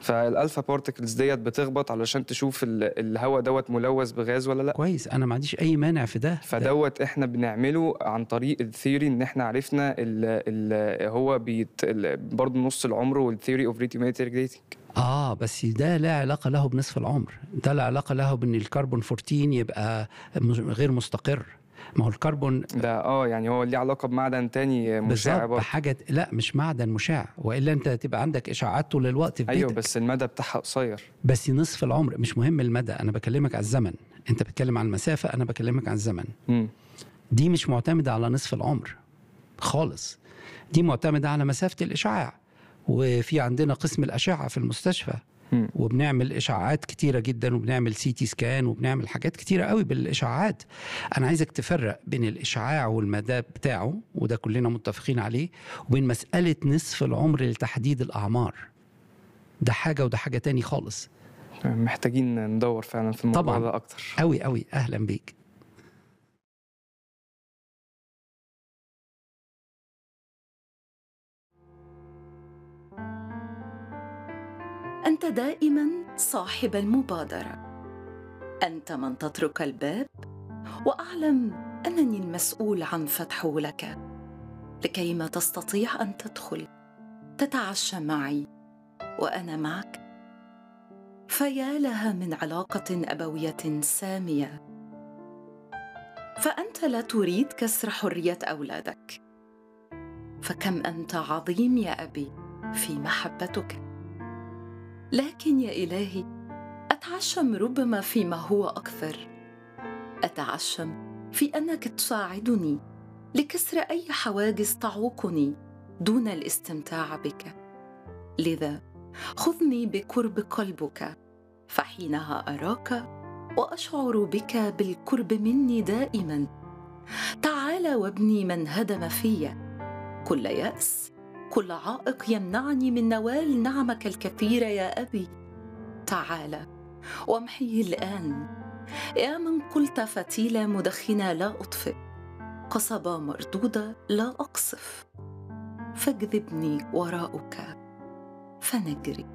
فالالفا بارتكلز ديت بتخبط علشان تشوف ال- الهواء دوت ملوث بغاز ولا لا كويس انا ما عنديش اي مانع في ده ده- فدوت احنا بنعمله عن طريق الثيوري ان احنا عرفنا ال ال هو بيت ال- برضه نص العمر والثيوري اوف ريتيوميتري جريتنج اه بس ده لا علاقه له بنصف العمر ده لا علاقه له بان الكربون 14 يبقى مش- غير مستقر ما هو الكربون ده اه يعني هو ليه علاقه بمعدن تاني مشع بالظبط برضه بحاجه لا مش معدن مشع والا انت تبقى عندك اشعاعات طول الوقت في ايوه بيتك بس المدى بتاعها قصير بس نصف العمر مش مهم المدى انا بكلمك على الزمن انت بتتكلم عن المسافه انا بكلمك عن الزمن مم. دي مش معتمده على نصف العمر خالص دي معتمده على مسافه الاشعاع وفي عندنا قسم الاشعه في المستشفى مم. وبنعمل اشعاعات كتيره جدا وبنعمل سي تي سكان وبنعمل حاجات كتيره قوي بالاشعاعات انا عايزك تفرق بين الاشعاع والمدى بتاعه وده كلنا متفقين عليه وبين مساله نصف العمر لتحديد الاعمار ده حاجه وده حاجه تاني خالص محتاجين ندور فعلا في الموضوع طبعاً. ده اكتر قوي قوي اهلا بيك انت دائما صاحب المبادره انت من تطرق الباب واعلم انني المسؤول عن فتحه لك لكيما تستطيع ان تدخل تتعشى معي وانا معك فيا لها من علاقه ابويه ساميه فانت لا تريد كسر حريه اولادك فكم انت عظيم يا ابي في محبتك لكن يا الهي اتعشم ربما فيما هو اكثر اتعشم في انك تساعدني لكسر اي حواجز تعوقني دون الاستمتاع بك لذا خذني بقرب قلبك فحينها اراك واشعر بك بالقرب مني دائما تعال وابني من هدم في كل ياس كل عائق يمنعني من نوال نعمك الكثيره يا ابي تعال وامحيه الان يا من قلت فتيله مدخنه لا اطفئ قصبه مردوده لا اقصف فاجذبني وراءك فنجري